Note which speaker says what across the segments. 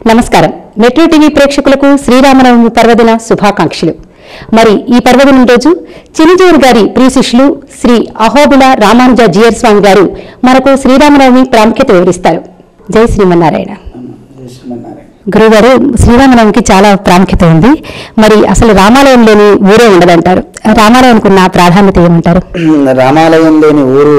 Speaker 1: నమస్కారం metro TV ప్రేక్షకులకు శ్రీరామనవమి పర్వదిన శుభాకాంక్షలు మరి ఈ పర్వదినం రోజు చిరంజీవి గారి ప్రియ శిష్యులు శ్రీ అహోబిల రామానుజ జియర్ స్వామి గారు మనకు శ్రీరామనవమి ప్రాముఖ్యత వివరిస్తారు జై శ్రీమన్నారాయణ గురుగారు శ్రీరామనవమికి చాలా ప్రాముఖ్యత ఉంది మరి అసలు రామాలయం లేని ఊరే ఉండదంటారు రామాలయానికి ఉన్న ప్రాధాన్యత ఏమంటారు
Speaker 2: రామాలయం లేని ఊరు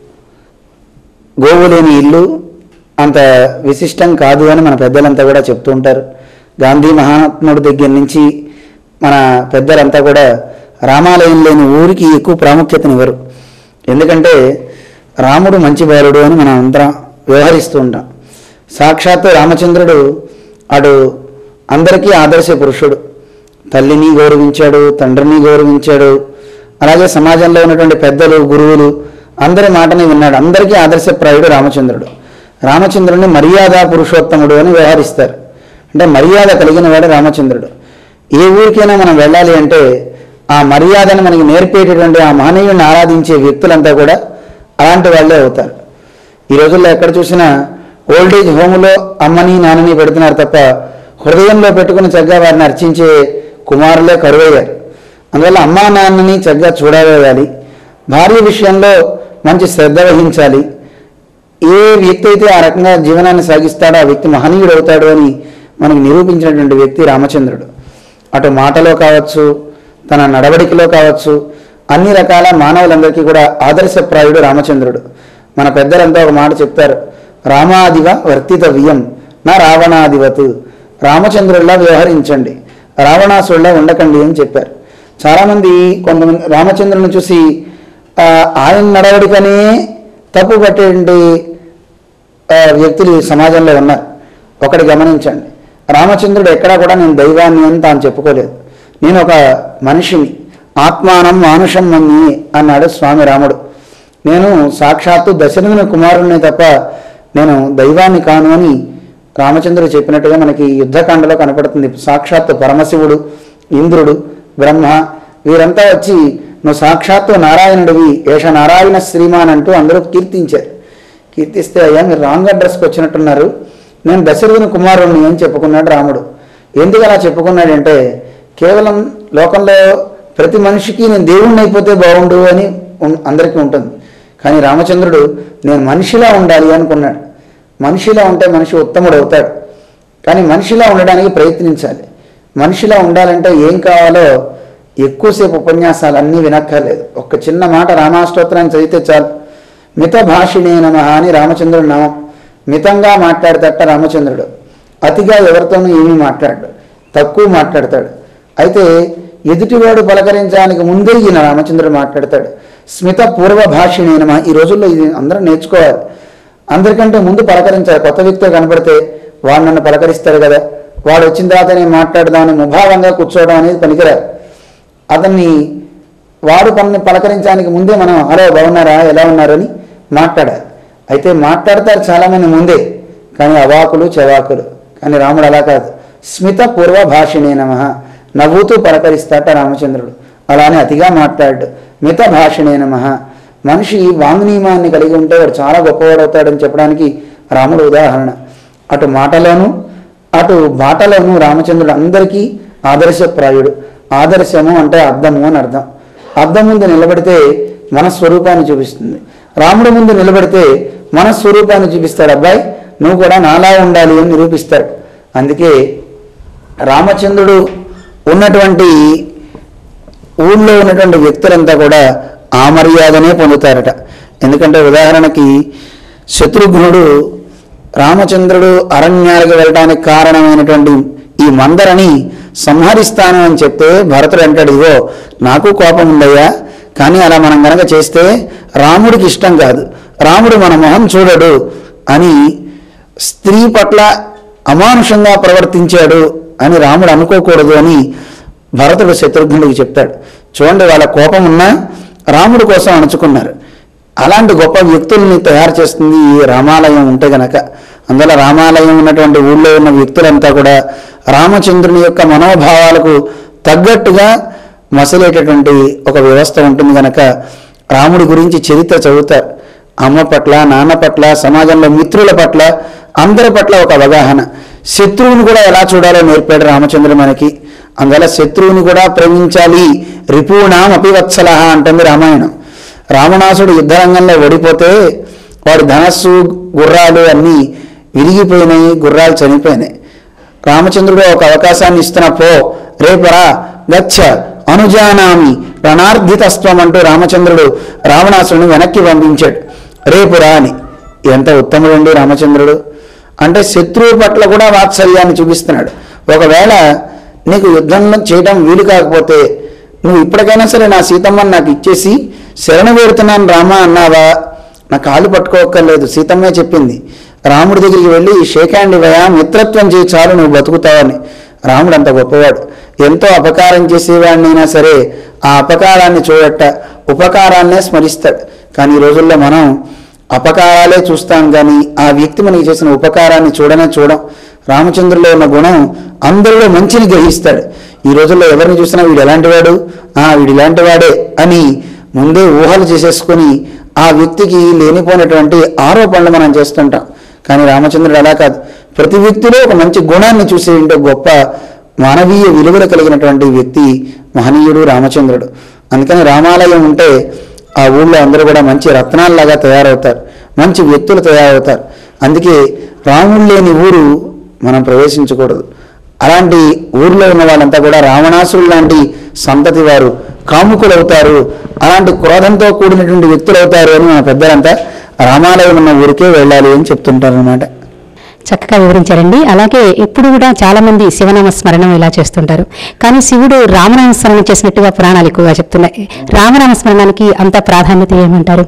Speaker 2: గోవు లేని ఇల్లు అంత విశిష్టం కాదు అని మన పెద్దలంతా కూడా చెప్తూ ఉంటారు గాంధీ మహాత్ముడి దగ్గర నుంచి మన పెద్దలంతా కూడా రామాలయం లేని ఊరికి ఎక్కువ ప్రాముఖ్యతనివ్వరు ఎందుకంటే రాముడు మంచి బాలుడు అని మనం అందరం వ్యవహరిస్తూ ఉంటాం సాక్షాత్తు రామచంద్రుడు అటు అందరికీ ఆదర్శ పురుషుడు తల్లిని గౌరవించాడు తండ్రిని గౌరవించాడు అలాగే సమాజంలో ఉన్నటువంటి పెద్దలు గురువులు అందరి మాటని విన్నాడు అందరికీ ఆదర్శప్రాయుడు రామచంద్రుడు రామచంద్రుడిని మర్యాద పురుషోత్తముడు అని వ్యవహరిస్తారు అంటే మర్యాద కలిగిన వాడు రామచంద్రుడు ఏ ఊరికైనా మనం వెళ్ళాలి అంటే ఆ మర్యాదను మనకి నేర్పేటటువంటి ఆ మహనీయుడిని ఆరాధించే వ్యక్తులంతా కూడా అలాంటి వాళ్ళే అవుతారు ఈ రోజుల్లో ఎక్కడ చూసినా ఓల్డేజ్ హోములో అమ్మని నాన్నని పెడుతున్నారు తప్ప హృదయంలో పెట్టుకుని చక్కగా వారిని అర్చించే కుమారులే కరువయ్యారు అందువల్ల అమ్మా నాన్నని చక్కగా చూడవేయాలి భార్య విషయంలో మంచి శ్రద్ధ వహించాలి ఏ వ్యక్తి అయితే ఆ రకంగా జీవనాన్ని సాగిస్తాడో ఆ వ్యక్తి మహనీయుడు అవుతాడు అని మనకు నిరూపించినటువంటి వ్యక్తి రామచంద్రుడు అటు మాటలో కావచ్చు తన నడవడికలో కావచ్చు అన్ని రకాల మానవులందరికీ కూడా ఆదర్శప్రాయుడు రామచంద్రుడు మన పెద్దలంతా ఒక మాట చెప్తారు రామాదివ వర్తితవ్యం నా రావణాదివత్ రామచంద్రుడిలా వ్యవహరించండి రావణాసుడిలా ఉండకండి అని చెప్పారు చాలామంది కొంతమంది రామచంద్రుని చూసి ఆ, ఆయన నడవడికనే తప్పు పట్టేటువంటి ఆ, వ్యక్తులు ఈ సమాజంలో ఉన్నారు ఒకటి గమనించండి రామచంద్రుడు ఎక్కడా కూడా నేను దైవాన్ని అని తాను చెప్పుకోలేదు నేను ఒక మనిషిని ఆత్మానం మానుషం మన్ని అన్నాడు స్వామి రాముడు నేను సాక్షాత్తు దశరథుని కుమారుణ్ణి తప్ప నేను దైవాన్ని కాను అని రామచంద్రుడు చెప్పినట్టుగా మనకి యుద్ధకాండలో కనపడుతుంది సాక్షాత్తు పరమశివుడు ఇంద్రుడు బ్రహ్మ వీరంతా వచ్చి నువ్వు సాక్షాత్తు నారాయణుడివి ఏష నారాయణ శ్రీమాన్ అంటూ అందరూ కీర్తించారు కీర్తిస్తే అయ్యా మీరు రాంగ్ అడ్రస్కి వచ్చినట్టున్నారు నేను దశరథుని కుమారుణ్ణి అని చెప్పుకున్నాడు రాముడు ఎందుకు అలా చెప్పుకున్నాడంటే కేవలం లోకంలో ప్రతి మనిషికి నేను దేవుణ్ణి అయిపోతే బాగుండు అని ఉన్- అందరికీ ఉంటుంది కానీ రామచంద్రుడు నేను మనిషిలా ఉండాలి అనుకున్నాడు మనిషిలా ఉంటే మనిషి ఉత్తముడు అవుతాడు కానీ మనిషిలా ఉండడానికి ప్రయత్నించాలి మనిషిలా ఉండాలంటే ఏం కావాలో ఎక్కువసేపు ఉపన్యాసాలు అన్నీ వినక్కర్లేదు ఒక్క చిన్న మాట రామాష్టోత్తరాన్ని చదివితే చాలు మిత భాషిణే నమ అని రామచంద్రుడు నామం మితంగా మాట్లాడతట రామచంద్రుడు అతిగా ఎవరితోనూ ఏమీ మాట్లాడు తక్కువ మాట్లాడతాడు అయితే ఎదుటివాడు పలకరించడానికి ముందే ఈయన రామచంద్రుడు మాట్లాడతాడు స్మిత పూర్వ భాషిణే నమ ఈ రోజుల్లో ఇది అందరూ నేర్చుకోవాలి అందరికంటే ముందు పలకరించాలి కొత్త వ్యక్తితో కనపడితే వాడు నన్ను పలకరిస్తాడు కదా వాడు వచ్చిన తర్వాత నేను మాట్లాడదామని ముభావంగా కూర్చోవడం అనేది పనికిరాదు అతన్ని వాడు పని పలకరించడానికి ముందే మనం హలో బాగున్నారా ఎలా ఉన్నారు అని మాట్లాడాలి అయితే మాట్లాడతారు చాలామంది ముందే కానీ అవాకులు చెవాకులు కానీ రాముడు అలా కాదు స్మిత పూర్వ భాషిణే నమ నవ్వుతూ పలకరిస్తాట రామచంద్రుడు అలానే అతిగా మాట్లాడు మిత భాషిణే నమ మనిషి వాంగ్నియమాన్ని కలిగి ఉంటే వాడు చాలా గొప్పవాడు అవుతాడని చెప్పడానికి రాముడు ఉదాహరణ అటు మాటలోను అటు బాటలోను రామచంద్రుడు అందరికీ ఆదర్శప్రాయుడు ఆదర్శము అంటే అర్థము అని అర్థం అర్థం ముందు నిలబడితే మన స్వరూపాన్ని చూపిస్తుంది రాముడి ముందు నిలబడితే మన స్వరూపాన్ని చూపిస్తాడు అబ్బాయి నువ్వు కూడా నాలా ఉండాలి అని నిరూపిస్తాడు అందుకే రామచంద్రుడు ఉన్నటువంటి ఊళ్ళో ఉన్నటువంటి వ్యక్తులంతా కూడా ఆ మర్యాదనే పొందుతారట ఎందుకంటే ఉదాహరణకి శత్రుఘ్నుడు రామచంద్రుడు అరణ్యాలకు వెళ్ళడానికి కారణమైనటువంటి ఈ మందరని సంహరిస్తాను అని చెప్తే భరతుడు అంటాడు ఇదిగో నాకు కోపం ఉందయ్యా కానీ అలా మనం గనక చేస్తే రాముడికి ఇష్టం కాదు రాముడు మన మొహం చూడడు అని స్త్రీ పట్ల అమానుషంగా ప్రవర్తించాడు అని రాముడు అనుకోకూడదు అని భరతుడు శత్రుఘ్నుడికి చెప్తాడు చూడండి వాళ్ళ కోపం ఉన్నా రాముడి కోసం అణుచుకున్నారు అలాంటి గొప్ప వ్యక్తుల్ని తయారు చేస్తుంది ఈ రామాలయం ఉంటే గనక అందువల్ల రామాలయం ఉన్నటువంటి ఊళ్ళో ఉన్న వ్యక్తులంతా కూడా రామచంద్రుని యొక్క మనోభావాలకు తగ్గట్టుగా మసలేటటువంటి ఒక వ్యవస్థ ఉంటుంది గనక రాముడి గురించి చరిత్ర చదువుతారు అమ్మ పట్ల నాన్న పట్ల సమాజంలో మిత్రుల పట్ల అందరి పట్ల ఒక అవగాహన శత్రువుని కూడా ఎలా చూడాలో నేర్పాడు రామచంద్రుడు మనకి అందువల్ల శత్రువుని కూడా ప్రేమించాలి రిపూణాం అపివత్సల అంటుంది రామాయణం రావణాసుడు యుద్ధరంగంలో ఓడిపోతే వాడి ధనస్సు గుర్రాలు అన్నీ విరిగిపోయినాయి గుర్రాలు చనిపోయినాయి రామచంద్రుడు ఒక అవకాశాన్ని ఇస్తున్న పో రేపరా గచ్చ అనుజానామి రణార్థితస్వం అంటూ రామచంద్రుడు రావణాసురుని వెనక్కి పంపించాడు రేపురా అని ఎంత ఉత్తముడండి రామచంద్రుడు అంటే శత్రువు పట్ల కూడా వాత్సల్యాన్ని చూపిస్తున్నాడు ఒకవేళ నీకు యుద్ధంలో చేయడం వీలు కాకపోతే నువ్వు ఇప్పటికైనా సరే నా సీతమ్మని నాకు ఇచ్చేసి శరణ వేడుతున్నాను రామా అన్నావా నా కాలు పట్టుకోక్కర్లేదు సీతమ్మే చెప్పింది రాముడి దగ్గరికి వెళ్ళి షేక్ హ్యాండ్ ఇవ్వయా మిత్రత్వం చేయి చాలు నువ్వు బతుకుతావని రాముడు అంత గొప్పవాడు ఎంతో అపకారం చేసేవాడినైనా సరే ఆ అపకారాన్ని చూడట ఉపకారాన్నే స్మరిస్తాడు కానీ ఈ రోజుల్లో మనం అపకారాలే చూస్తాం కానీ ఆ వ్యక్తి మనకి చేసిన ఉపకారాన్ని చూడనే చూడం రామచంద్రులో ఉన్న గుణం అందరిలో మంచిని గ్రహిస్తాడు ఈ రోజుల్లో ఎవరిని చూసినా వీడు ఎలాంటి వాడు ఆ వీడు ఇలాంటి వాడే అని ముందే ఊహలు చేసేసుకొని ఆ వ్యక్తికి లేనిపోయినటువంటి ఆరోపణలు మనం చేస్తుంటాం కానీ రామచంద్రుడు అలా కాదు ప్రతి వ్యక్తిలో ఒక మంచి గుణాన్ని చూసే ఉంటే గొప్ప మానవీయ విలువలు కలిగినటువంటి వ్యక్తి మహనీయుడు రామచంద్రుడు అందుకని రామాలయం ఉంటే ఆ ఊళ్ళో అందరూ కూడా మంచి రత్నాల్లాగా తయారవుతారు మంచి వ్యక్తులు తయారవుతారు అందుకే రాముడు లేని ఊరు మనం ప్రవేశించకూడదు అలాంటి ఊర్లో ఉన్న వాళ్ళంతా కూడా రావణాసురుడు లాంటి సంతతి వారు కాముకులు అవుతారు అలాంటి క్రోధంతో కూడినటువంటి వ్యక్తులు అవుతారు అని మన పెద్దలంతా రామాలయం ఉన్న ఊరికే వెళ్ళాలి అని చెప్తుంటారు అనమాట
Speaker 1: చక్కగా వివరించారండి అలాగే ఎప్పుడు కూడా చాలా మంది శివనామ స్మరణం ఇలా చేస్తుంటారు కానీ శివుడు రామనామ స్మరణ చేసినట్టుగా పురాణాలు ఎక్కువగా చెప్తున్నాయి రామనామ స్మరణానికి అంత ప్రాధాన్యత ఏమంటారు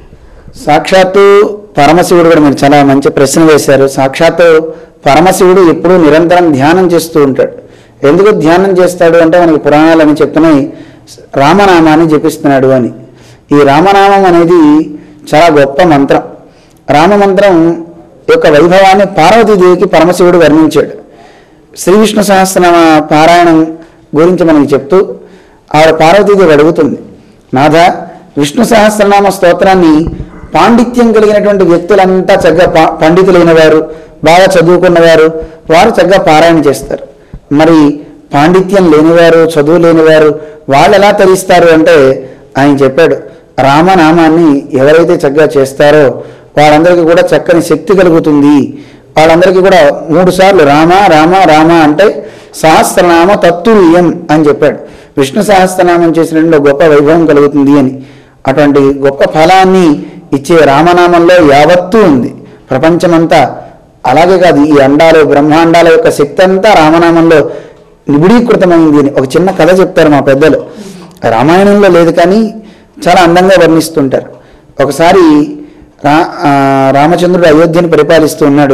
Speaker 2: సాక్షాత్తు పరమశివుడు కూడా మీరు చాలా మంచి ప్రశ్న వేశారు సాక్షాత్తు పరమశివుడు ఎప్పుడూ నిరంతరం ధ్యానం చేస్తూ ఉంటాడు ఎందుకు ధ్యానం చేస్తాడు అంటే మనకి పురాణాలు అని చెప్తున్నాయి రామనామాన్ని జపిస్తున్నాడు అని ఈ రామనామం అనేది చాలా గొప్ప మంత్రం రామమంత్రం యొక్క వైభవాన్ని పార్వతీదేవికి పరమశివుడు వర్ణించాడు శ్రీ విష్ణు సహస్రనామ పారాయణం గురించి మనకి చెప్తూ ఆవిడ పార్వతీదేవి అడుగుతుంది నాథ విష్ణు సహస్రనామ స్తోత్రాన్ని పాండిత్యం కలిగినటువంటి వ్యక్తులంతా చక్కగా పా- పండితులైన వారు బాగా చదువుకున్నవారు వారు చక్కగా పారాయణ చేస్తారు మరి పాండిత్యం లేనివారు చదువు లేనివారు వాళ్ళు ఎలా తరిస్తారు అంటే ఆయన చెప్పాడు రామనామాన్ని ఎవరైతే చక్కగా చేస్తారో వాళ్ళందరికీ కూడా చక్కని శక్తి కలుగుతుంది వాళ్ళందరికీ కూడా మూడు సార్లు రామ రామ రామ అంటే సహస్రనామ తత్తుల్యం అని చెప్పాడు విష్ణు సహస్రనామం చేసినటువంటి గొప్ప వైభవం కలుగుతుంది అని అటువంటి గొప్ప ఫలాన్ని ఇచ్చే రామనామంలో యావత్తూ ఉంది ప్రపంచమంతా అలాగే కాదు ఈ అండాలు బ్రహ్మాండాల యొక్క శక్తి అంతా రామనామంలో నిబిడీకృతమైంది అని ఒక చిన్న కథ చెప్తారు మా పెద్దలు రామాయణంలో లేదు కానీ చాలా అందంగా వర్ణిస్తుంటారు ఒకసారి రా ఆ, రామచంద్రుడు అయోధ్యని పరిపాలిస్తూ ఉన్నాడు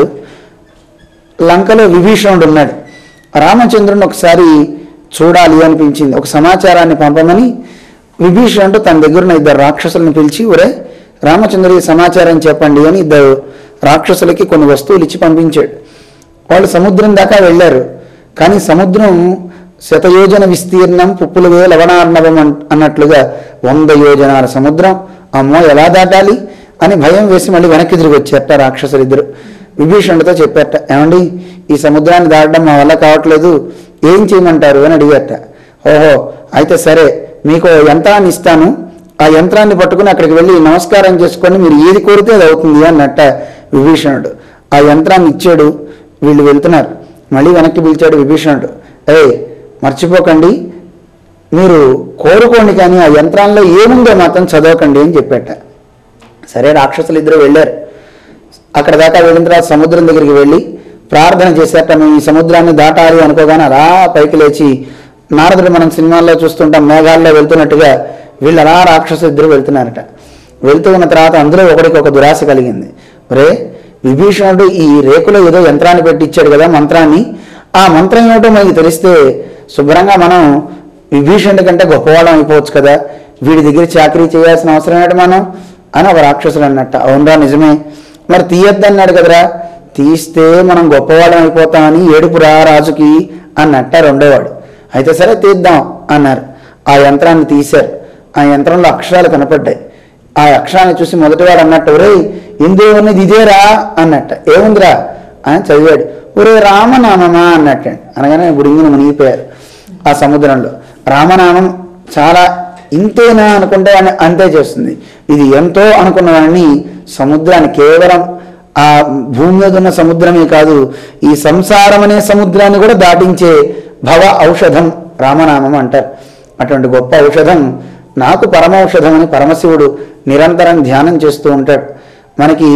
Speaker 2: లంకలో విభీషణుడు ఉన్నాడు రామచంద్రుని ఒకసారి చూడాలి అనిపించింది ఒక సమాచారాన్ని పంపమని విభీషణుడు తన దగ్గర ఉన్న ఇద్దరు రాక్షసులను పిలిచి ఒరే రామచంద్రుడి సమాచారం చెప్పండి అని ఇద్దరు రాక్షసులకి కొన్ని వస్తువులు ఇచ్చి పంపించాడు వాళ్ళు సముద్రం దాకా వెళ్ళారు కానీ సముద్రం శతయోజన విస్తీర్ణం పుప్పులువే లవణార్ణవం అన్- అన్నట్లుగా వంద యోజనాల సముద్రం అమ్మో ఎలా దాటాలి అని భయం వేసి మళ్ళీ వెనక్కి తిరిగి వచ్చారట రాక్షసులు ఇద్దరు విభీషణుడితో చెప్పారట ఏమండి ఈ సముద్రాన్ని దాటడం మా వల్ల కావట్లేదు ఏం చేయమంటారు అని అడిగారట ఓహో అయితే సరే మీకు ఓ యంత్రాన్ని ఇస్తాను ఆ యంత్రాన్ని పట్టుకుని అక్కడికి వెళ్ళి నమస్కారం చేసుకొని మీరు ఏది కోరితే అది అవుతుంది అన్నట్ట విభీషణుడు ఆ యంత్రాన్ని ఇచ్చాడు వీళ్ళు వెళ్తున్నారు మళ్ళీ వెనక్కి పిలిచాడు విభీషణుడు ఏ మర్చిపోకండి మీరు కోరుకోండి కానీ ఆ యంత్రాల్లో ఏముందో మాత్రం చదవకండి అని చెప్పాట సరే రాక్షసులు ఇద్దరు వెళ్ళారు అక్కడ దాకా వెళ్ళిన తర్వాత సముద్రం దగ్గరికి వెళ్ళి ప్రార్థన చేశారట మేము ఈ సముద్రాన్ని దాటాలి అనుకోగానే అలా పైకి లేచి నారదుడు మనం సినిమాల్లో చూస్తుంటాం మేఘాల్లో వెళ్తున్నట్టుగా వీళ్ళు అలా రాక్షసులు ఇద్దరు వెళ్తున్నారట వెళ్తూ ఉన్న తర్వాత అందులో ఒకడికి ఒక దురాశ కలిగింది ఒరే విభీషణుడు ఈ రేకులో ఏదో యంత్రాన్ని పెట్టి ఇచ్చాడు కదా మంత్రాన్ని ఆ మంత్రం ఏమిటో మనకి తెలిస్తే శుభ్రంగా మనం విభీషణుడి కంటే గొప్పవాళ్ళం అయిపోవచ్చు కదా వీడి దగ్గర చాకరీ చేయాల్సిన అవసరం ఏంటి మనం అని ఒక రాక్షసుడు అన్నట్ట అవునరా నిజమే మరి తీయొద్దన్నాడు కదరా తీస్తే మనం గొప్పవాళ్ళం అయిపోతామని ఏడుపురా రాజుకి అన్నట్ట రెండోవాడు అయితే సరే తీద్దాం అన్నారు ఆ యంత్రాన్ని తీశారు ఆ యంత్రంలో అక్షరాలు కనపడ్డాయి ఆ అక్షరాన్ని చూసి మొదటివాడు అన్నట్టు ఒరేయ్ ఇందులో ఉన్నది ఇదేరా అన్నట్ట ఏముందిరా అని చదివాడు ఒరే రామనామమా అన్నట్టండి అనగానే గుడింగిన మునిగిపోయారు ఆ సముద్రంలో రామనామం చాలా ఇంతేనా అనుకుంటే అని- అంతే చేస్తుంది ఇది ఎంతో అనుకున్న వాడిని సముద్రాన్ని కేవలం ఆ భూమి మీద ఉన్న సముద్రమే కాదు ఈ సంసారం అనే సముద్రాన్ని కూడా దాటించే భవ ఔషధం రామనామం అంటారు అటువంటి గొప్ప ఔషధం నాకు పరమౌషధం అని పరమశివుడు నిరంతరం ధ్యానం చేస్తూ ఉంటాడు మనకి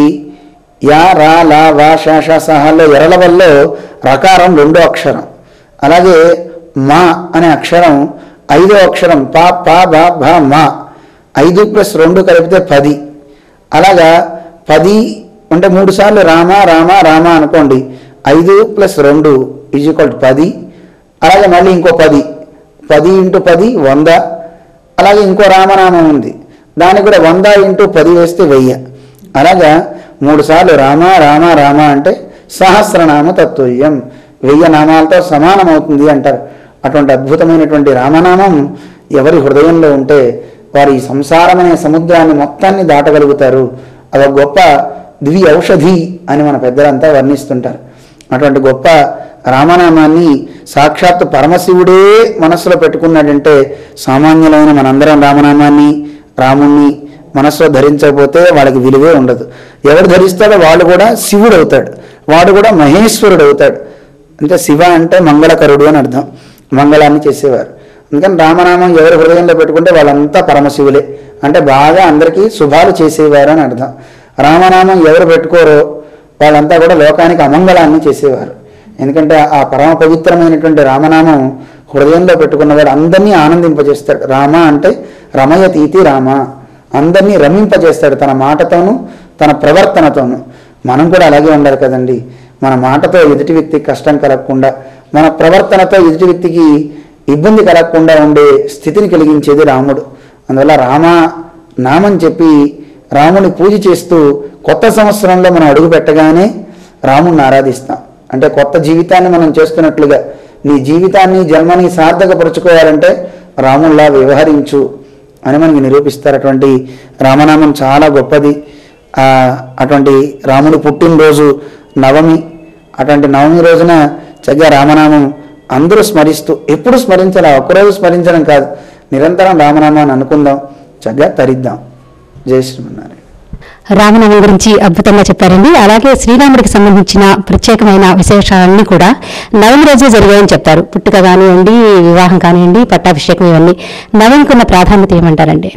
Speaker 2: యా రా లా వా షా షా సహాల్లో ఎరల వల్ల రకారం రెండో అక్షరం అలాగే మా అనే అక్షరం ఐదో అక్షరం పా పా బా భా మా ఐదు ప్లస్ రెండు కలిపితే పది అలాగా పది అంటే మూడు సార్లు రామ రామ రామ అనుకోండి ఐదు ప్లస్ రెండు ఈజ్ ఈక్వల్ టు పది అలాగే మళ్ళీ ఇంకో పది పది ఇంటూ పది వంద అలాగే ఇంకో రామనామం ఉంది దానికి కూడా వంద ఇంటూ పది వేస్తే వెయ్యి అలాగా మూడు సార్లు రామ రామ రామ అంటే సహస్రనామ తత్వయం వెయ్యి నామాలతో సమానమవుతుంది అంటారు అటువంటి అద్భుతమైనటువంటి రామనామం ఎవరి హృదయంలో ఉంటే వారు ఈ సంసారం అనే సముద్రాన్ని మొత్తాన్ని దాటగలుగుతారు అదొక గొప్ప దివ్య ఔషధి అని మన పెద్దలంతా వర్ణిస్తుంటారు అటువంటి గొప్ప రామనామాన్ని సాక్షాత్తు పరమశివుడే మనస్సులో పెట్టుకున్నాడంటే సామాన్యులైన మనందరం రామనామాన్ని రాముణ్ణి మనస్సులో ధరించకపోతే వాళ్ళకి విలువే ఉండదు ఎవరు ధరిస్తాడో వాడు కూడా శివుడు అవుతాడు వాడు కూడా మహేశ్వరుడు అవుతాడు అంటే శివ అంటే మంగళకరుడు అని అర్థం మంగళాన్ని చేసేవారు అందుకని రామనామం ఎవరి హృదయంలో పెట్టుకుంటే వాళ్ళంతా పరమశివులే అంటే బాగా అందరికీ శుభాలు చేసేవారు అని అర్థం రామనామం ఎవరు పెట్టుకోరో వాళ్ళంతా కూడా లోకానికి అమంగళాన్ని చేసేవారు ఎందుకంటే ఆ పరమ పవిత్రమైనటువంటి రామనామం హృదయంలో పెట్టుకున్నవాడు అందరినీ ఆనందింపజేస్తాడు రామ అంటే రమయతీతి రామ అందరినీ రమింపజేస్తాడు తన మాటతోనూ తన ప్రవర్తనతోనూ మనం కూడా అలాగే ఉండాలి కదండి మన మాటతో ఎదుటి వ్యక్తికి కష్టం కలగకుండా మన ప్రవర్తనతో ఎదుటి వ్యక్తికి ఇబ్బంది కలగకుండా ఉండే స్థితిని కలిగించేది రాముడు అందువల్ల రామ నామం చెప్పి రాముని పూజ చేస్తూ కొత్త సంవత్సరంలో మనం అడుగు పెట్టగానే రాముడిని ఆరాధిస్తాం అంటే కొత్త జీవితాన్ని మనం చేస్తున్నట్లుగా నీ జీవితాన్ని జన్మని సార్థకపరుచుకోవాలంటే రాముల్లా వ్యవహరించు అని మనకి నిరూపిస్తారు అటువంటి రామనామం చాలా గొప్పది ఆ, అటువంటి రాముడి పుట్టినరోజు నవమి అటువంటి నవమి రోజున చక్కగా రామనామం అందరూ స్మరిస్తూ ఎప్పుడు స్మరించాలి ఒక్కరోజు స్మరించడం కాదు నిరంతరం రామనామాన్ని అనుకుందాం చక్కగా తరిద్దాం జై శ్రీమన్నారాయణ
Speaker 1: రామనవమి గురించి అద్భుతంగా చెప్పారండి అలాగే శ్రీరాముడికి సంబంధించిన ప్రత్యేకమైన విశేషాలన్నీ కూడా నవమి రోజు జరిగాయని చెప్తారు పుట్టుక కానివ్వండి వివాహం కానివ్వండి పట్టాభిషేకం ఇవన్నీ నవమికి ఉన్న ప్రాధాన్యత ఏమంటారండి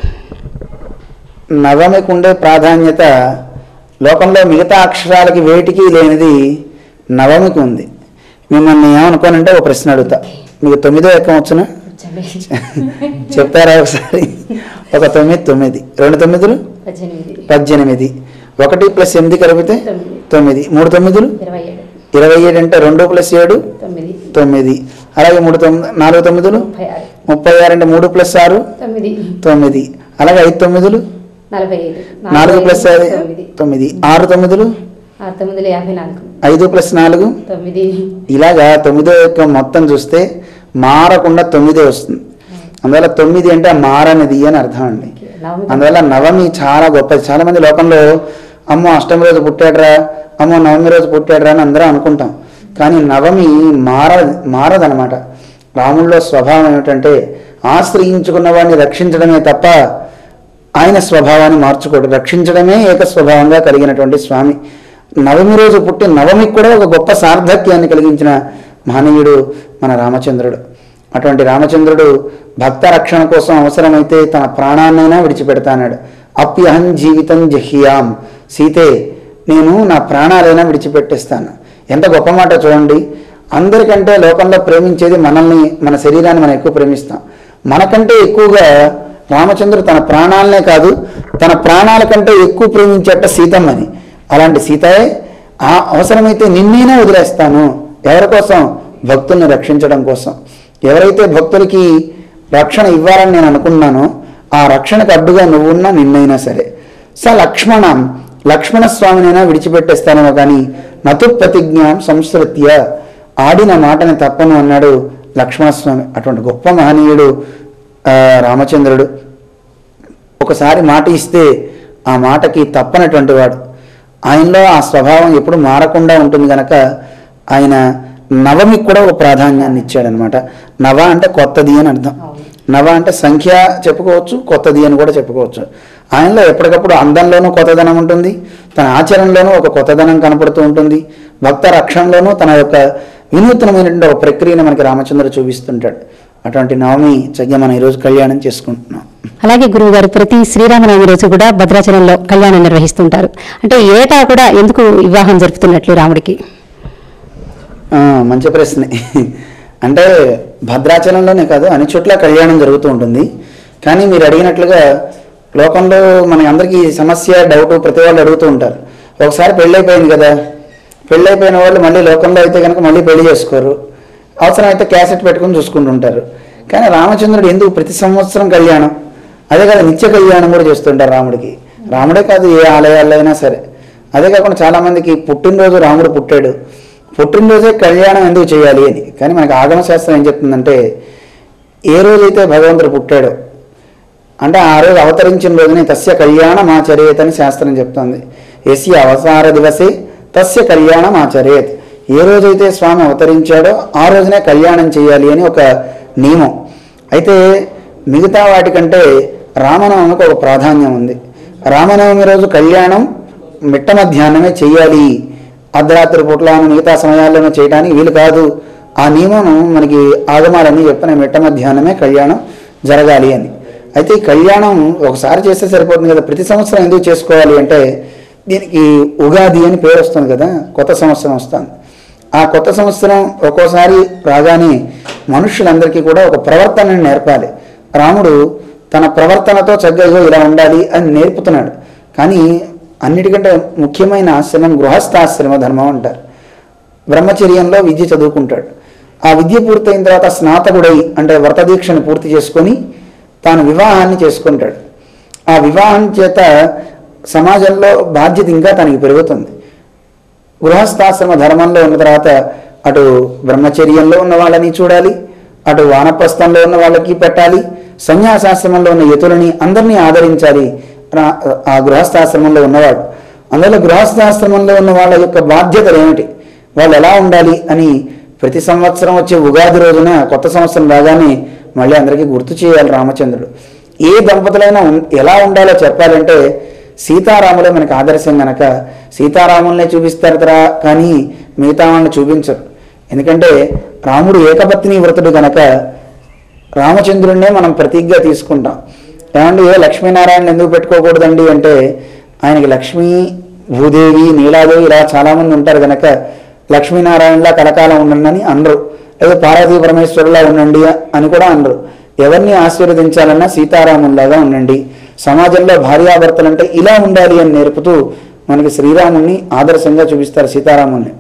Speaker 2: నవమికి ఉండే ప్రాధాన్యత లోకంలో మిగతా అక్షరాలకి వేటికి లేనిది నవమికి ఉంది మిమ్మల్ని ఏమనుకోనంటే ఒక ప్రశ్న అడుగుతా మీకు తొమ్మిదో ఎక్కం వచ్చునా చెప్తారా ఒకసారి ఒక తొమ్మిది తొమ్మిది రెండు తొమ్మిదిలు పద్దెనిమిది ఒకటి ప్లస్ ఎనిమిది కలిపితే
Speaker 1: తొమ్మిది.
Speaker 2: తొమ్మిది మూడు తొమ్మిదిలు
Speaker 1: ఇరవై ఏడు
Speaker 2: ఇరవై ఏడు అంటే రెండు ప్లస్ ఏడు
Speaker 1: తొమ్మిది
Speaker 2: తొమ్మిది అలాగే మూడు తొమ్మిది నాలుగు తొమ్మిదిలు
Speaker 1: ముప్పై ఆరు
Speaker 2: ముప్పై ఆరు అంటే మూడు ప్లస్ ఆరు
Speaker 1: తొమ్మిది
Speaker 2: తొమ్మిది అలాగే ఐదు తొమ్మిదిలు
Speaker 1: నలభై ఐదు
Speaker 2: నాలుగు ప్లస్ ఐదు
Speaker 1: తొమ్మిది
Speaker 2: తొమ్మిది ఆరు తొమ్మిదిలు
Speaker 1: ఆరు తొమ్మిదిలో యాభై నాలుగు
Speaker 2: ఐదు ప్లస్ నాలుగు
Speaker 1: తొమ్మిది
Speaker 2: ఇలాగా తొమ్మిదో యొక్క మొత్తం చూస్తే మారకుండా తొమ్మిదే వస్తుంది అందువల్ల తొమ్మిది అంటే మారనిది అని అర్థం అండి
Speaker 1: నవమి
Speaker 2: అందువల్ల నవమి చాలా గొప్పది చాలా మంది లోకంలో అమ్మో అష్టమి రోజు పుట్టాడరా అమ్మో నవమి రోజు పుట్టాడరా అని అందరం అనుకుంటాం కానీ నవమి మార మారదనమాట రాముల్లో స్వభావం ఏమిటంటే ఆశ్రయించుకున్న వాడిని రక్షించడమే తప్ప ఆయన స్వభావాన్ని మార్చుకోడు రక్షించడమే ఏక స్వభావంగా కలిగినటువంటి స్వామి నవమి రోజు పుట్టి నవమికి కూడా ఒక గొప్ప సార్థక్యాన్ని కలిగించిన మహనీయుడు మన రామచంద్రుడు అటువంటి రామచంద్రుడు భక్త రక్షణ కోసం అవసరమైతే తన ప్రాణాన్నైనా విడిచిపెడతానాడు అప్యహం జీవితం జహియాం సీతే నేను నా ప్రాణాలైనా విడిచిపెట్టేస్తాను ఎంత గొప్ప మాట చూడండి అందరికంటే లోకంలో ప్రేమించేది మనల్ని మన శరీరాన్ని మనం ఎక్కువ ప్రేమిస్తాం మనకంటే ఎక్కువగా రామచంద్రుడు తన ప్రాణాలనే కాదు తన ప్రాణాల కంటే ఎక్కువ ప్రేమించేట సీతమ్మని అలాంటి సీతయే ఆ అవసరమైతే నిన్నైనా వదిలేస్తాను ఎవరి కోసం భక్తుల్ని రక్షించడం కోసం ఎవరైతే భక్తులకి రక్షణ ఇవ్వాలని నేను అనుకున్నానో ఆ రక్షణకు అడ్డుగా నువ్వున్నా నిన్నైనా సరే స లక్ష్మణం లక్ష్మణ స్వామినైనా విడిచిపెట్టేస్తానేమో కానీ నతు ప్రతిజ్ఞాం సంస్కృత్య ఆడిన మాటని తప్పను అన్నాడు లక్ష్మణస్వామి అటువంటి గొప్ప మహనీయుడు ఆ, రామచంద్రుడు ఒకసారి మాట ఇస్తే ఆ మాటకి తప్పనటువంటి వాడు ఆయనలో ఆ స్వభావం ఎప్పుడు మారకుండా ఉంటుంది గనక ఆయన నవమికి కూడా ఒక ప్రాధాన్యాన్ని ఇచ్చాడనమాట నవ అంటే కొత్తది అని అర్థం నవ అంటే సంఖ్య చెప్పుకోవచ్చు కొత్తది అని కూడా చెప్పుకోవచ్చు ఆయనలో ఎప్పటికప్పుడు అందంలోనూ కొత్తదనం ఉంటుంది తన ఆచరణలోనూ ఒక కొత్తదనం కనపడుతూ ఉంటుంది భక్త రక్షణలోనూ తన యొక్క వినూత్నమైనటువంటి ఒక ప్రక్రియను మనకి రామచంద్రుడు చూపిస్తుంటాడు అటువంటి నవమి చక్కగా మనం ఈరోజు కళ్యాణం చేసుకుంటున్నాం
Speaker 1: అలాగే గురువు గారు ప్రతి శ్రీరామనవమి రోజు కూడా భద్రాచలంలో కళ్యాణం నిర్వహిస్తుంటారు అంటే ఏటా కూడా ఎందుకు వివాహం జరుపుతున్నట్లు రాముడికి
Speaker 2: ఆ, మంచి ప్రశ్నే అంటే భద్రాచలంలోనే కాదు అన్ని చోట్ల కళ్యాణం జరుగుతూ ఉంటుంది కానీ మీరు అడిగినట్లుగా లోకంలో మన అందరికీ ఈ సమస్య డౌట్ ప్రతి వాళ్ళు అడుగుతూ ఉంటారు ఒకసారి పెళ్ళైపోయింది కదా పెళ్ళైపోయిన వాళ్ళు మళ్ళీ లోకంలో అయితే కనుక మళ్ళీ పెళ్లి చేసుకోరు అవసరమైతే క్యాసెట్ పెట్టుకుని చూసుకుంటుంటారు కానీ రామచంద్రుడు ఎందుకు ప్రతి సంవత్సరం కళ్యాణం అదే కాదు నిత్య కళ్యాణం కూడా చేస్తుంటారు రాముడికి రాముడే కాదు ఏ ఆలయాల్లో అయినా సరే అదే కాకుండా చాలామందికి పుట్టినరోజు రాముడు పుట్టాడు పుట్టినరోజే కళ్యాణం ఎందుకు చేయాలి అని కానీ మనకి ఆగమ శాస్త్రం ఏం చెప్తుందంటే ఏ రోజైతే భగవంతుడు పుట్టాడో అంటే ఆ రోజు అవతరించిన రోజునే తస్య కళ్యాణం ఆచరేత్ అని శాస్త్రం చెప్తుంది ఎస్య అవసార దివసే తస్య కళ్యాణం ఆచరేత్ ఏ రోజైతే స్వామి అవతరించాడో ఆ రోజునే కళ్యాణం చేయాలి అని ఒక నియమం అయితే మిగతా వాటికంటే రామనవమికి ఒక ప్రాధాన్యం ఉంది రామనవమి రోజు కళ్యాణం మిట్ట మధ్యాహ్నమే చేయాలి అర్ధరాత్రి పూటలను మిగతా సమయాల్లోనూ చేయడానికి వీలు కాదు ఆ నియమం మనకి ఆగమాలన్నీ చెప్పిన మిట్ట మధ్యాహ్నమే కళ్యాణం జరగాలి అని అయితే ఈ కళ్యాణం ఒకసారి చేస్తే సరిపోతుంది కదా ప్రతి సంవత్సరం ఎందుకు చేసుకోవాలి అంటే దీనికి ఉగాది అని పేరు వస్తుంది కదా కొత్త సంవత్సరం వస్తుంది ఆ కొత్త సంవత్సరం ఒక్కోసారి రాగానే మనుషులందరికీ కూడా ఒక ప్రవర్తనని నేర్పాలి రాముడు తన ప్రవర్తనతో చక్కగా ఇలా ఉండాలి అని నేర్పుతున్నాడు కానీ అన్నిటికంటే ముఖ్యమైన ఆశ్రమం గృహస్థాశ్రమ ధర్మం అంటారు బ్రహ్మచర్యంలో విద్య చదువుకుంటాడు ఆ విద్య పూర్తయిన తర్వాత స్నాతకుడై అంటే వ్రత దీక్షను పూర్తి చేసుకొని తాను వివాహాన్ని చేసుకుంటాడు ఆ వివాహం చేత సమాజంలో బాధ్యత ఇంకా తనకి పెరుగుతుంది గృహస్థాశ్రమ ధర్మంలో ఉన్న తర్వాత అటు బ్రహ్మచర్యంలో ఉన్న వాళ్ళని చూడాలి అటు వానప్రస్థంలో ఉన్న వాళ్ళకి పెట్టాలి సన్యాసాశ్రమంలో ఉన్న యతులని అందరినీ ఆదరించాలి రా- ఆ గృహస్థాశ్రమంలో ఉన్నవాడు అందువల్ల గృహస్థాశ్రమంలో ఉన్న వాళ్ళ యొక్క బాధ్యతలు ఏమిటి వాళ్ళు ఎలా ఉండాలి అని ప్రతి సంవత్సరం వచ్చే ఉగాది రోజున కొత్త సంవత్సరం రాగానే మళ్ళీ అందరికీ గుర్తు చేయాలి రామచంద్రుడు ఏ దంపతులైనా ఉన్- ఎలా ఉండాలో చెప్పాలంటే సీతారాములే మనకి ఆదర్శం గనక సీతారాములనే చూపిస్తారు తరా కానీ మిగతా వాళ్ళని చూపించరు ఎందుకంటే రాముడు ఏకపత్ని వ్రతుడు గనక రామచంద్రుడినే మనం ప్రతీకగా తీసుకుంటాం ఏమండి ఏ లక్ష్మీనారాయణ ఎందుకు పెట్టుకోకూడదండి అంటే ఆయనకి లక్ష్మీ భూదేవి నీలాదేవి ఇలా చాలామంది ఉంటారు కనుక లక్ష్మీనారాయణలా కలకాలం ఉండండి అని అనరు లేదా పార్వతీ పరమేశ్వరులా ఉండండి అని కూడా అనరు ఎవరిని ఆశీర్వదించాలన్నా సీతారాముల్లాగా ఉండండి సమాజంలో భార్యాభర్తలు అంటే ఇలా ఉండాలి అని నేర్పుతూ మనకి శ్రీరాముణ్ణి ఆదర్శంగా చూపిస్తారు సీతారాముల్ని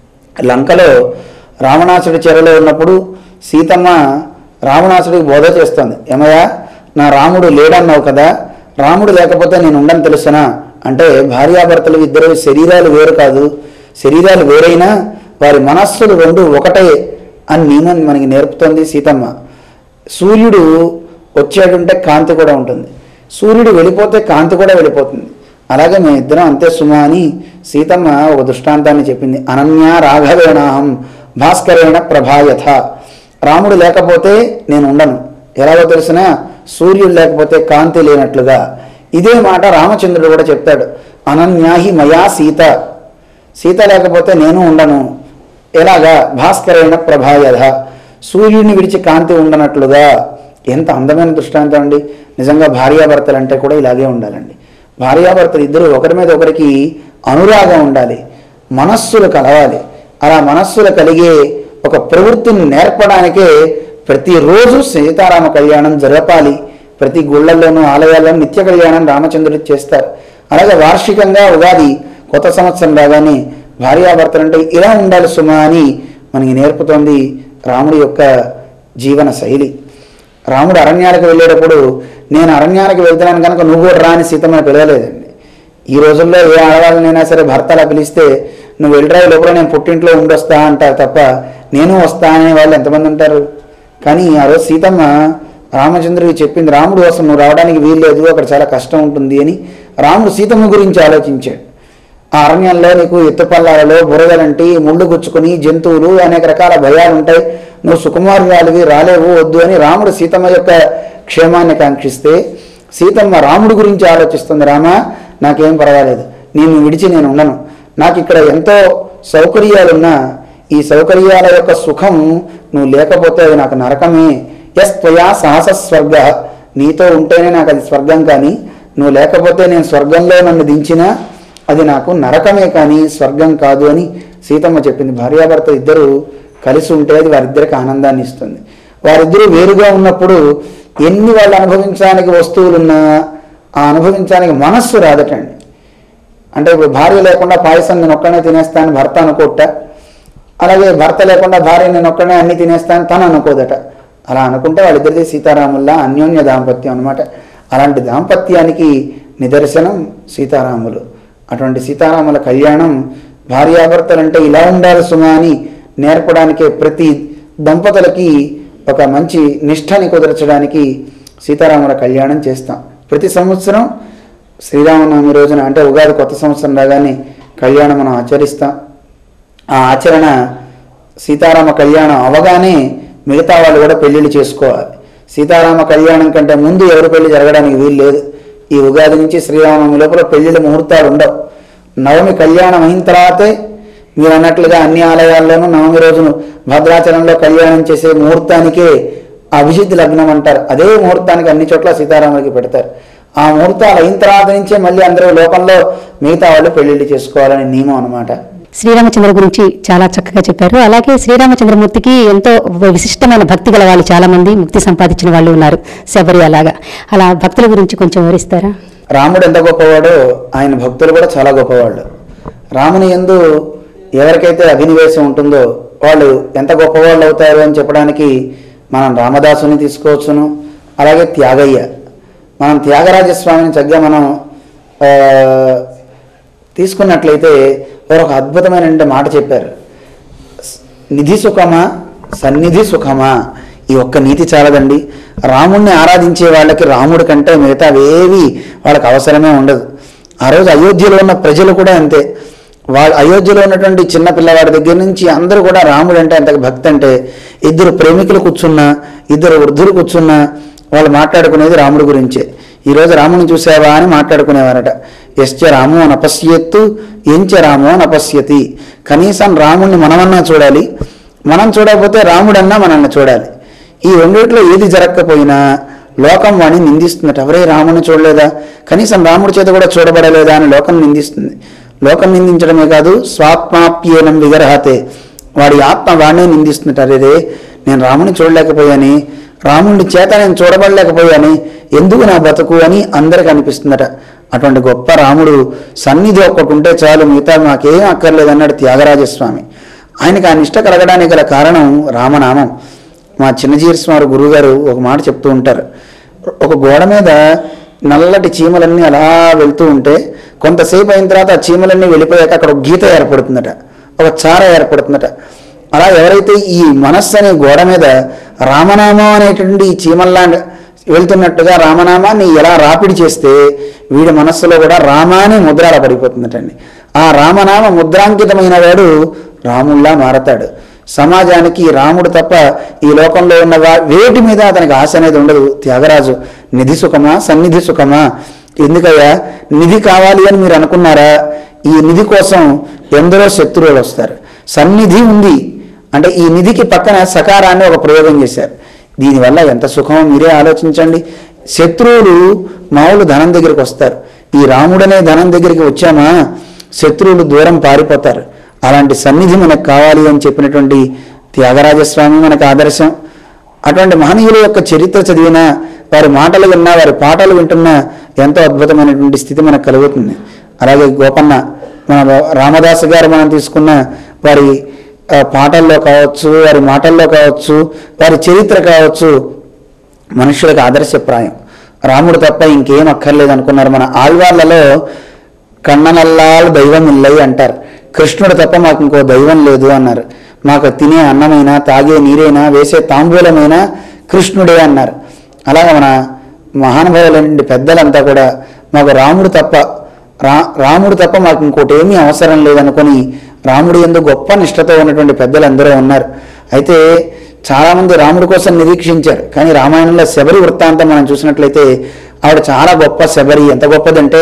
Speaker 2: లంకలో రావణాసుడి చెరలో ఉన్నప్పుడు సీతమ్మ రావణాసుడికి బోధ చేస్తుంది ఏమయ్యా నా రాముడు లేడన్నావు కదా రాముడు లేకపోతే నేను ఉండని తెలుసునా అంటే భార్యాభర్తలు ఇద్దరు శరీరాలు వేరు కాదు శరీరాలు వేరైనా వారి మనస్సులు రెండు ఒకటే అని నియమం మనకి నేర్పుతుంది సీతమ్మ సూర్యుడు వచ్చాడుంటే కాంతి కూడా ఉంటుంది సూర్యుడు వెళ్ళిపోతే కాంతి కూడా వెళ్ళిపోతుంది అలాగే మేము ఇద్దరం అంతే సుమా అని సీతమ్మ ఒక దృష్టాంతాన్ని చెప్పింది అనన్య రాఘవేణాహం భాస్కరేణ ప్రభాయథ రాముడు లేకపోతే నేను ఉండను ఎలాగో తెలిసిన సూర్యుడు లేకపోతే కాంతి లేనట్లుగా ఇదే మాట రామచంద్రుడు కూడా చెప్తాడు అనన్యాహి మయా సీత సీత లేకపోతే నేను ఉండను ఎలాగా భాస్కరైన ప్రభాయధ సూర్యుడిని విడిచి కాంతి ఉండనట్లుగా ఎంత అందమైన దృష్టాంతం అండి నిజంగా భార్యాభర్తలు అంటే కూడా ఇలాగే ఉండాలండి భార్యాభర్తలు ఇద్దరు ఒకరి మీద ఒకరికి అనురాగం ఉండాలి మనస్సులు కలవాలి అలా మనస్సులు కలిగే ఒక ప్రవృత్తిని నేర్పడానికే ప్రతిరోజు సీతారామ కళ్యాణం జరపాలి ప్రతి గుళ్ళల్లోనూ ఆలయాల్లోనూ నిత్య కళ్యాణం రామచంద్రుడు చేస్తారు అలాగే వార్షికంగా ఉగాది కొత్త సంవత్సరం రాగానే భార్యాభర్తలు అంటే ఇలా ఉండాలి సుమా అని మనకి నేర్పుతోంది రాముడి యొక్క జీవన శైలి రాముడు అరణ్యాలకు వెళ్ళేటప్పుడు నేను అరణ్యానికి వెళ్తున్నాను కనుక నువ్వు కూడా రాని సీతమ్మని పిలవలేదండి ఈ రోజుల్లో ఏ ఆడవాళ్ళనైనా సరే భర్త అలా పిలిస్తే నువ్వు వెళ్ళరా లోపల నేను పుట్టింట్లో ఉండొస్తా అంటారు తప్ప నేను వస్తా అనే వాళ్ళు ఎంతమంది ఉంటారు కానీ ఆ రోజు సీతమ్మ రామచంద్రుడికి చెప్పింది రాముడు అసలు నువ్వు రావడానికి వీల్లేదు అక్కడ చాలా కష్టం ఉంటుంది అని రాముడు సీతమ్మ గురించి ఆలోచించాడు ఆ అరణ్యంలో నీకు ఎత్తుపల్లాలలో బురదలంటి ముళ్ళు గుచ్చుకుని జంతువులు అనేక రకాల భయాలు ఉంటాయి నువ్వు సుకుమారురాలివి రాలేవు వద్దు అని రాముడు సీతమ్మ యొక్క క్షేమాన్ని కాంక్షిస్తే సీతమ్మ రాముడి గురించి ఆలోచిస్తుంది రామ నాకేం పర్వాలేదు నేను విడిచి నేను ఉండను నాకు ఇక్కడ ఎంతో సౌకర్యాలున్నా ఈ సౌకర్యాల యొక్క సుఖం నువ్వు లేకపోతే అది నాకు నరకమే ఎస్ త్వయా సాహస స్వర్గ నీతో ఉంటేనే నాకు అది స్వర్గం కానీ నువ్వు లేకపోతే నేను స్వర్గంలో నన్ను దించినా అది నాకు నరకమే కానీ స్వర్గం కాదు అని సీతమ్మ చెప్పింది భార్యాభర్త ఇద్దరు కలిసి ఉంటే అది వారిద్దరికి ఆనందాన్ని ఇస్తుంది వారిద్దరూ వేరుగా ఉన్నప్పుడు ఎన్ని వాళ్ళు అనుభవించడానికి వస్తువులున్నా ఆ అనుభవించడానికి మనస్సు రాదటండి అంటే ఇప్పుడు భార్య లేకుండా పాయసం నేను ఒక్కనే తినేస్తాను భర్త అనుకోట అలాగే భర్త లేకుండా భార్య నేను ఒక్కనే అన్ని తినేస్తాను తను అనుకోదట అలా అనుకుంటే వాళ్ళిద్దరిది సీతారాముల్లా అన్యోన్య దాంపత్యం అనమాట అలాంటి దాంపత్యానికి నిదర్శనం సీతారాములు అటువంటి సీతారాముల కళ్యాణం భార్యాభర్తలంటే ఇలా ఉండాలి సుమా అని నేర్పడానికే ప్రతి దంపతులకి ఒక మంచి నిష్ఠని కుదర్చడానికి సీతారాముల కళ్యాణం చేస్తాం ప్రతి సంవత్సరం శ్రీరామనవమి రోజున అంటే ఉగాది కొత్త సంవత్సరం రాగానే కళ్యాణం మనం ఆచరిస్తాం ఆ ఆచరణ సీతారామ కళ్యాణం అవగానే మిగతా వాళ్ళు కూడా పెళ్ళిళ్ళు చేసుకోవాలి సీతారామ కళ్యాణం కంటే ముందు ఎవరు పెళ్లి జరగడానికి వీలు లేదు ఈ ఉగాది నుంచి శ్రీరామనవమి లోపల పెళ్లిళ్ళ ముహూర్తాలు ఉండవు నవమి కళ్యాణం అయిన తర్వాతే మీరు అన్నట్లుగా అన్ని ఆలయాల్లోనూ నవమి రోజును భద్రాచలంలో కళ్యాణం చేసే ముహూర్తానికే అభిజిత్ లగ్నం అంటారు అదే ముహూర్తానికి అన్ని చోట్ల సీతారాములకి పెడతారు ఆ ముహూర్తాలు అయిన తర్వాత నుంచే మళ్ళీ అందరూ లోకంలో మిగతా వాళ్ళు పెళ్లిళ్ళు చేసుకోవాలని నియమం అనమాట
Speaker 1: శ్రీరామచంద్ర గురించి చాలా చక్కగా చెప్పారు అలాగే శ్రీరామచంద్రమూర్తికి ఎంతో విశిష్టమైన భక్తి గల వాళ్ళు చాలా మంది ముక్తి సంపాదించిన వాళ్ళు ఉన్నారు శబరి అలాగా అలా భక్తుల గురించి కొంచెం వివరిస్తారా
Speaker 2: రాముడు ఎంత గొప్పవాడో ఆయన భక్తులు కూడా చాలా గొప్పవాళ్ళు రాముని ఎందు ఎవరికైతే అభినివేశం ఉంటుందో వాళ్ళు ఎంత గొప్పవాళ్ళు అవుతారు అని చెప్పడానికి మనం రామదాసుని తీసుకోవచ్చును అలాగే త్యాగయ్య మనం త్యాగరాజస్వామిని చక్కగా మనం ఆ, తీసుకున్నట్లయితే వారు ఒక అద్భుతమైన మాట చెప్పారు నిధి సుఖమా సన్నిధి సుఖమా ఈ ఒక్క నీతి చాలదండి రాముణ్ణి ఆరాధించే వాళ్ళకి రాముడి కంటే మిగతావేవి వాళ్ళకి అవసరమే ఉండదు ఆ రోజు అయోధ్యలో ఉన్న ప్రజలు కూడా అంతే వాళ్ళ అయోధ్యలో ఉన్నటువంటి చిన్న పిల్లవాడి దగ్గర నుంచి అందరూ కూడా రాముడు అంటే అంత భక్తి అంటే ఇద్దరు ప్రేమికులు కూర్చున్నా ఇద్దరు వృద్ధులు కూర్చున్నా వాళ్ళు మాట్లాడుకునేది రాముడి గురించే ఈరోజు రాముని చూసావా అని మాట్లాడుకునేవారట ఎస్చ రామో నపశ్యత్తు ఎంచ రామో నపశ్యతి కనీసం రాముణ్ణి మనమన్నా చూడాలి మనం చూడకపోతే రాముడన్నా మనల్ని చూడాలి ఈ రెండిట్లో ఏది జరగకపోయినా లోకం వాడిని నిందిస్తుందట ఎవరే రాముని చూడలేదా కనీసం రాముడి చేత కూడా చూడబడలేదా అని లోకం నిందిస్తుంది లోకం నిందించడమే కాదు స్వాత్మాప్యేనం విగరహతే వాడి ఆత్మ వాడినే నిందిస్తుందట అరే రే నేను రాముని చూడలేకపోయాని రాముడి చేత నేను చూడబడలేకపోయాని ఎందుకు నా బతుకు అని అందరికి అనిపిస్తుందట అటువంటి గొప్ప రాముడు సన్నిధి ఒక్కటి ఉంటే చాలు మిగతా మాకేం అక్కర్లేదు అన్నాడు త్యాగరాజస్వామి ఆయనకి ఆ నిష్ట కలగడానికి గల కారణం రామనామం మా చిన్నజీరి స్వామి గురువుగారు ఒక మాట చెప్తూ ఉంటారు ఒక గోడ మీద నల్లటి చీమలన్నీ అలా వెళ్తూ ఉంటే కొంతసేపు అయిన తర్వాత ఆ చీమలన్నీ వెళ్ళిపోయాక అక్కడ ఒక గీత ఏర్పడుతుందట ఒక చార ఏర్పడుతుందట అలా ఎవరైతే ఈ మనస్సు అనే గోడ మీద రామనామం అనేటువంటి ఈ చీమల్లా వెళ్తున్నట్టుగా రామనామాన్ని ఎలా రాపిడి చేస్తే వీడి మనస్సులో కూడా రామాని ముద్రాల పడిపోతుందటండి ఆ రామనామ ముద్రాంకితమైన వాడు రాముల్లా మారతాడు సమాజానికి రాముడు తప్ప ఈ లోకంలో ఉన్న వా- వేటి మీద అతనికి ఆశ అనేది ఉండదు త్యాగరాజు నిధి సుఖమా సన్నిధి సుఖమా ఎందుకయ్యా నిధి కావాలి అని మీరు అనుకున్నారా ఈ నిధి కోసం ఎందరో శత్రువులు వస్తారు సన్నిధి ఉంది అంటే ఈ నిధికి పక్కన సకారాన్ని ఒక ప్రయోగం చేశారు దీనివల్ల ఎంత సుఖమో మీరే ఆలోచించండి శత్రువులు మామూలు ధనం దగ్గరికి వస్తారు ఈ రాముడనే ధనం దగ్గరికి వచ్చామా శత్రువులు దూరం పారిపోతారు అలాంటి సన్నిధి మనకు కావాలి అని చెప్పినటువంటి త్యాగరాజస్వామి మనకు ఆదర్శం అటువంటి మహనీయుల యొక్క చరిత్ర చదివినా వారి మాటలు విన్నా వారి పాటలు వింటున్నా ఎంతో అద్భుతమైనటువంటి స్థితి మనకు కలుగుతుంది అలాగే గోపన్న మన రామదాసు గారు మనం తీసుకున్న వారి ఆ, పాటల్లో కావచ్చు వారి మాటల్లో కావచ్చు వారి చరిత్ర కావచ్చు మనుషులకు ఆదర్శప్రాయం రాముడు తప్ప ఇంకేం అక్కర్లేదు అనుకున్నారు మన ఆళ్వార్లలో కన్ననల్లాలు దైవం ఇల్లై అంటారు కృష్ణుడు తప్ప మాకు ఇంకో దైవం లేదు అన్నారు మాకు తినే అన్నమైనా తాగే నీరైనా వేసే తాంబూలమైనా కృష్ణుడే అన్నారు అలాగే మన మహానుభావులైన పెద్దలంతా కూడా మాకు రాముడు తప్ప రా రాముడు తప్ప మాకు ఇంకోటి ఏమీ అవసరం లేదనుకొని రాముడు ఎందు గొప్ప నిష్ఠతో ఉన్నటువంటి పెద్దలు అందరూ ఉన్నారు అయితే చాలామంది రాముడి కోసం నిరీక్షించారు కానీ రామాయణంలో శబరి వృత్తాంతం మనం చూసినట్లయితే ఆవిడ చాలా గొప్ప శబరి ఎంత గొప్పదంటే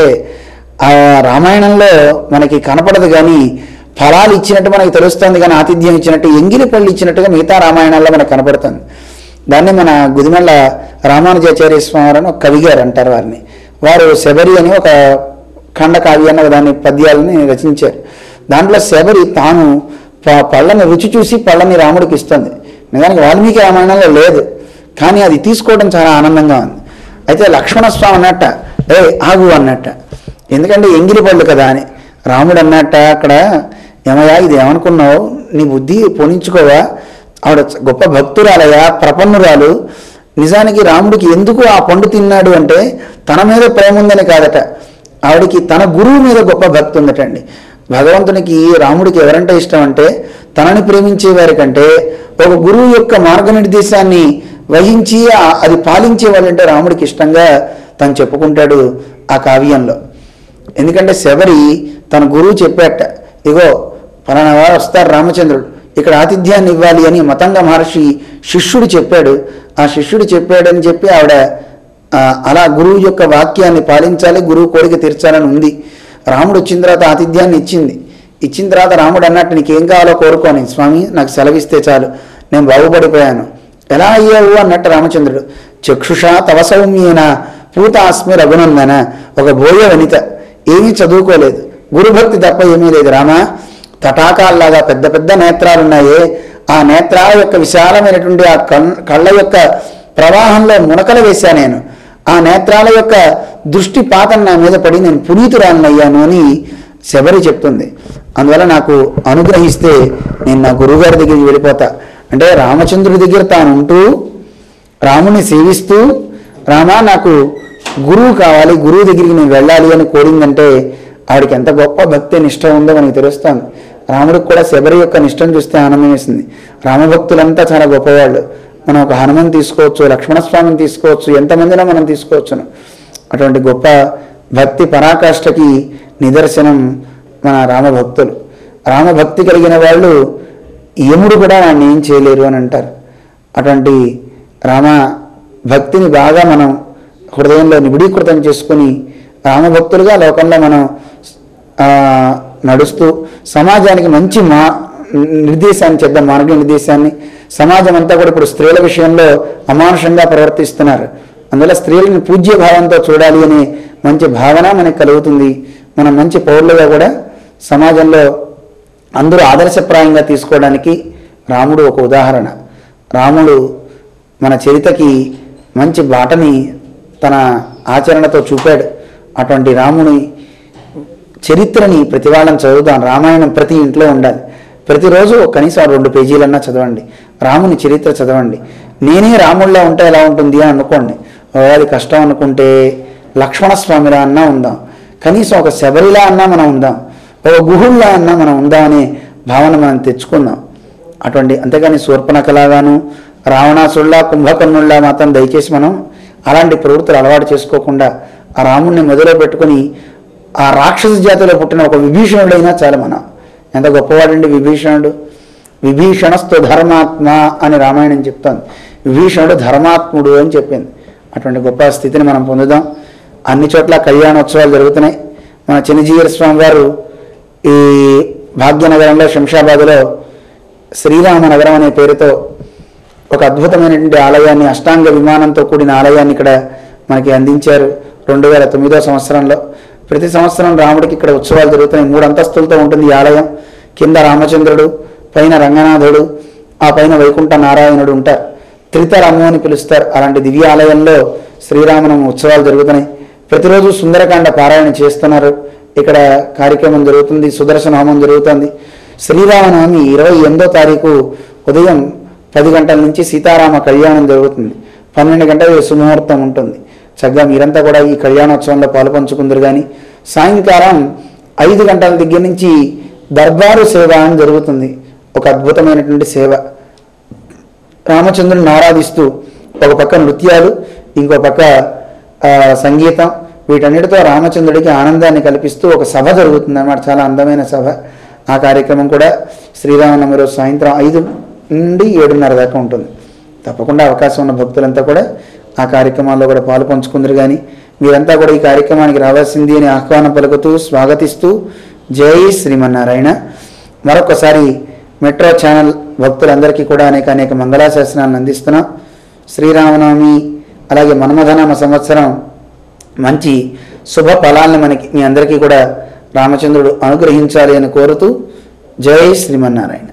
Speaker 2: ఆ రామాయణంలో మనకి కనపడదు కానీ ఫలాలు ఇచ్చినట్టు మనకి తెలుస్తుంది కానీ ఆతిథ్యం ఇచ్చినట్టు ఎంగిలి పళ్ళు ఇచ్చినట్టుగా మిగతా రామాయణాల్లో మనకు కనపడుతుంది దాన్ని మన గుదిమెళ్ళ రామానుజాచార్య స్వామి అని ఒక కవి గారు అంటారు వారిని వారు శబరి అని ఒక ఖండ కావ్యాన్ని ఒక దాని పద్యాలని రచించారు దాంట్లో శబరి తాను ప- పళ్ళని రుచి చూసి పళ్ళని రాముడికి ఇస్తుంది నిజానికి వాల్మీకి రామాయణంలో లేదు కానీ అది తీసుకోవడం చాలా ఆనందంగా ఉంది అయితే లక్ష్మణస్వామి అన్నట్ట ఏ ఆగు అన్నట్ట ఎందుకంటే ఎంగిలి పళ్ళు కదా అని రాముడు అన్నట్ట అక్కడ ఏమయ్యా ఇది ఏమనుకున్నావు నీ బుద్ధి పొనించుకోవా ఆవిడ గొప్ప భక్తురాలయ్యా ప్రపన్నురాలు నిజానికి రాముడికి ఎందుకు ఆ పండు తిన్నాడు అంటే తన మీద ప్రేమ ఉందని కాదట ఆవిడకి తన గురువు మీద గొప్ప భక్తి ఉందటండి భగవంతునికి రాముడికి ఎవరంటే ఇష్టం అంటే తనని ప్రేమించే వారి కంటే ఒక గురువు యొక్క మార్గనిర్దేశాన్ని వహించి ఆ- అది పాలించే వాళ్ళంటే రాముడికి ఇష్టంగా తను చెప్పుకుంటాడు ఆ కావ్యంలో ఎందుకంటే శబరి తన గురువు చెప్పాట ఇగో ఫలానా వారు వస్తారు రామచంద్రుడు ఇక్కడ ఆతిథ్యాన్ని ఇవ్వాలి అని మతంగ మహర్షి శిష్యుడు చెప్పాడు ఆ శిష్యుడు చెప్పాడని చెప్పి ఆవిడ ఆ, అలా గురువు యొక్క వాక్యాన్ని పాలించాలి గురువు కోరిక తీర్చాలని ఉంది రాముడు వచ్చిన తర్వాత ఆతిథ్యాన్ని ఇచ్చింది ఇచ్చిన తర్వాత రాముడు అన్నట్టు నీకేం కావాలో కోరుకోని స్వామి నాకు సెలవిస్తే చాలు నేను బాగుపడిపోయాను ఎలా అయ్యావు అన్నట్టు రామచంద్రుడు చక్షుషా తవ సౌమ్యేన పూత అస్మి రఘునందన ఒక బోయ వనిత ఏమీ చదువుకోలేదు గురుభక్తి తప్ప ఏమీ లేదు రామా తటాకాల్లాగా పెద్ద పెద్ద నేత్రాలు ఉన్నాయే ఆ నేత్రాల యొక్క విశాలమైనటువంటి ఆ కన్- కళ్ళ యొక్క ప్రవాహంలో మునకలు వేశా నేను ఆ నేత్రాల యొక్క దృష్టి పాతం నా మీద పడి నేను పునీతురాలనయ్యాను అని శబరి చెప్తుంది అందువల్ల నాకు అనుగ్రహిస్తే నేను నా గురువుగారి దగ్గరికి వెళ్ళిపోతా అంటే రామచంద్రుడి దగ్గర తాను ఉంటూ రాముని సేవిస్తూ రామా నాకు గురువు కావాలి గురువు దగ్గరికి నేను వెళ్ళాలి అని కోరిందంటే ఆవిడకి ఎంత గొప్ప భక్తి నిష్ట ఉందో మనకి తెలుస్తుంది రాముడికి కూడా శబరి యొక్క నిష్టను చూస్తే ఆనందం వేసింది రామభక్తులంతా చాలా గొప్పవాళ్ళు మనం ఒక హనుమని తీసుకోవచ్చు లక్ష్మణస్వామిని తీసుకోవచ్చు ఎంతమందినో మనం తీసుకోవచ్చును అటువంటి గొప్ప భక్తి పరాకాష్ఠకి నిదర్శనం మన రామభక్తులు రామభక్తి కలిగిన వాళ్ళు యముడు కూడా వాడిని ఏం చేయలేరు అని అంటారు అటువంటి రామ భక్తిని బాగా మనం హృదయంలో నిబిడీకృతం చేసుకుని రామభక్తులుగా లోకంలో మనం ఆ, నడుస్తూ సమాజానికి మంచి మా నిర్దేశాన్ని చేద్దాం మార్గ నిర్దేశాన్ని సమాజం అంతా కూడా ఇప్పుడు స్త్రీల విషయంలో అమానుషంగా ప్రవర్తిస్తున్నారు అందువల్ల స్త్రీలను పూజ్య భావంతో చూడాలి అనే మంచి భావన మనకు కలుగుతుంది మనం మంచి పౌరులుగా కూడా సమాజంలో అందరూ ఆదర్శప్రాయంగా తీసుకోవడానికి రాముడు ఒక ఉదాహరణ రాముడు మన చరితకి మంచి బాటని తన ఆచరణతో చూపాడు అటువంటి రాముని చరిత్రని ప్రతి వాళ్ళని చదువుదాం రామాయణం ప్రతి ఇంట్లో ఉండాలి ప్రతిరోజు కనీసం రెండు పేజీలన్నా చదవండి రాముని చరిత్ర చదవండి నేనే రాముడిలా ఉంటే ఎలా ఉంటుంది అని అనుకోండి ఓ, అది కష్టం అనుకుంటే లక్ష్మణస్వామిలా అన్నా ఉందాం కనీసం ఒక శబరిలా అన్నా మనం ఉందాం ఒక గుహుల్లా అన్నా మనం ఉందాం అనే భావన మనం తెచ్చుకుందాం అటువంటి అంతేగాని శూర్పణకలాగాను రావణాసుల్లా కుంభకర్ణుల్లా మాత్రం దయచేసి మనం అలాంటి ప్రవృత్తులు అలవాటు చేసుకోకుండా ఆ రాముణ్ణి మొదలు పెట్టుకుని ఆ రాక్షస జాతిలో పుట్టిన ఒక విభీషణుడైనా చాలు మనం ఎంత గొప్పవాడండి విభీషణుడు విభీషణస్తు ధర్మాత్మ అని రామాయణం చెప్తోంది విభీషణుడు ధర్మాత్ముడు అని చెప్పింది అటువంటి గొప్ప స్థితిని మనం పొందుదాం అన్ని చోట్ల కళ్యాణోత్సవాలు జరుగుతున్నాయి మన చిన్నజీయర్ స్వామి గారు ఈ భాగ్యనగరంలో శంషాబాద్లో శ్రీరామ నగరం అనే పేరుతో ఒక అద్భుతమైనటువంటి ఆలయాన్ని అష్టాంగ విమానంతో కూడిన ఆలయాన్ని ఇక్కడ మనకి అందించారు రెండు వేల తొమ్మిదో సంవత్సరంలో ప్రతి సంవత్సరం రాముడికి ఇక్కడ ఉత్సవాలు జరుగుతున్నాయి మూడు అంతస్తులతో ఉంటుంది ఈ ఆలయం కింద రామచంద్రుడు పైన రంగనాథుడు ఆ పైన వైకుంఠ నారాయణుడు ఉంటారు త్రితరము అని పిలుస్తారు అలాంటి దివ్య ఆలయంలో శ్రీరామనవమి ఉత్సవాలు జరుగుతున్నాయి ప్రతిరోజు సుందరకాండ పారాయణ చేస్తున్నారు ఇక్కడ కార్యక్రమం జరుగుతుంది సుదర్శన హోమం జరుగుతుంది శ్రీరామనవమి ఇరవై ఎనిమిదో తారీఖు ఉదయం పది గంటల నుంచి సీతారామ కళ్యాణం జరుగుతుంది పన్నెండు గంటల సుముహూర్తం ఉంటుంది చక్కగా మీరంతా కూడా ఈ కళ్యాణోత్సవంలో పాలుపంచుకుందరు కానీ సాయంకాలం ఐదు గంటల దగ్గర నుంచి దర్బారు సేవ అని జరుగుతుంది ఒక అద్భుతమైనటువంటి సేవ రామచంద్రుని ఆరాధిస్తూ ఒక పక్క నృత్యాలు ఇంకో పక్క ఆ, సంగీతం వీటన్నిటితో రామచంద్రుడికి ఆనందాన్ని కల్పిస్తూ ఒక సభ జరుగుతుంది అన్నమాట చాలా అందమైన సభ ఆ కార్యక్రమం కూడా శ్రీరామనవమి రోజు సాయంత్రం ఐదు నుండి ఏడున్నర దాకా ఉంటుంది తప్పకుండా అవకాశం ఉన్న భక్తులంతా కూడా ఆ కార్యక్రమాల్లో కూడా పాలు పంచుకుందరు కానీ మీరంతా కూడా ఈ కార్యక్రమానికి రావాల్సింది అని ఆహ్వానం పలుకుతూ స్వాగతిస్తూ జై శ్రీమన్నారాయణ మరొకసారి మెట్రో ఛానల్ భక్తులందరికీ కూడా అనేక అనేక మంగళాశాసనాలను అందిస్తున్నాం శ్రీరామనవమి అలాగే మన్మధనామ సంవత్సరం మంచి శుభ ఫలాలను మనకి మీ అందరికీ కూడా రామచంద్రుడు అనుగ్రహించాలి అని కోరుతూ జై శ్రీమన్నారాయణ